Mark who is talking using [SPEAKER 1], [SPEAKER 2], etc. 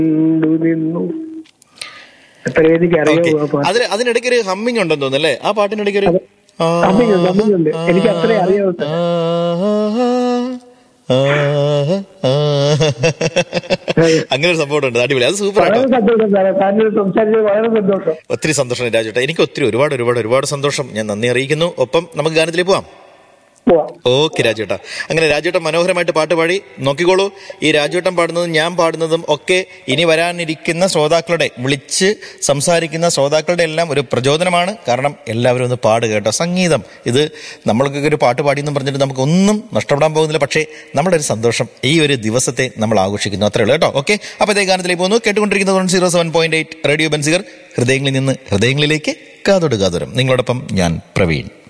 [SPEAKER 1] കണ്ടു നിന്നു അത്ര എനിക്ക്
[SPEAKER 2] ഓക്കെ
[SPEAKER 1] അറിയാവൂ ആ പാട്ട്
[SPEAKER 2] അതിന് അതിനിടയ്ക്ക് ഒരു ഹമ്മിങ് ഉണ്ടെന്ന് തോന്നുന്നു അല്ലേ ആ പാട്ടിനിടയ്ക്ക് ഒരു ആ,
[SPEAKER 1] ഹമ്മിങ് ഉണ്ട്, ഹമ്മിങ് ഉണ്ട്. എനിക്ക് അത്രേ അറിയാവൂ സാർ.
[SPEAKER 2] ആ, ആ, അങ്ങനെ ഒരു സംഭവം ഉണ്ട് അടിപൊളി അത് സൂപ്പർ ആട്ടോ
[SPEAKER 1] വളരെ സന്തോഷം സാറേ താങ്കൾ സംസാരിച്ചത് വളരെ സന്തോഷം
[SPEAKER 2] ഒത്തിരി സന്തോഷം രാജേട്ടാ എനിക്ക് ഒത്തിരി ഒരുപാട് ഒരുപാട് ഒരുപാട് സന്തോഷം ഞാൻ നന്ദി അറിയിക്കുന്നു ഒപ്പം നമുക്ക് ഗാനത്തിലേക്ക് പോവാം
[SPEAKER 1] പോവാം
[SPEAKER 2] ഓക്കെ രാജേട്ടാ അങ്ങനെ രാജേട്ടൻ മനോഹരമായിട്ട് പാട്ട് പാടി നോക്കിക്കോളൂ ഈ രാജേട്ടൻ പാടുന്നതും ഞാൻ പാടുന്നതും ഒക്കെ ഇനി വരാനിരിക്കുന്ന ശ്രോതാക്കളുടെ വിളിച്ച് സംസാരിക്കുന്ന ശ്രോതാക്കളുടെ എല്ലാം ഒരു പ്രചോദനമാണ് കാരണം എല്ലാവരും ഒന്ന് പാടുക കേട്ടോ സംഗീതം ഇത് നമ്മൾക്കൊക്കെ ഒരു പാട്ട് പാടിയെന്നും പറഞ്ഞിട്ട് നമുക്കൊന്നും നഷ്ടപ്പെടാൻ പോകുന്നില്ല പക്ഷേ നമ്മുടെ ഒരു സന്തോഷം ഈ ഒരു ദിവസത്തെ നമ്മൾ ആഘോഷിക്കുന്നു അത്രേ ഉള്ളൂ കേട്ടോ ഓക്കെ അപ്പോൾ ഇതേ ഗാനത്തിലേക്ക് പോകുന്നു കേട്ടുകൊണ്ടിരിക്കുന്നത് zero seven point eight radio Benziger ഹൃദയങ്ങളിൽ നിന്ന് ഹൃദയങ്ങളിലേക്ക് കാതോട് കാതോരം നിങ്ങളോടൊപ്പം ഞാൻ പ്രവീൺ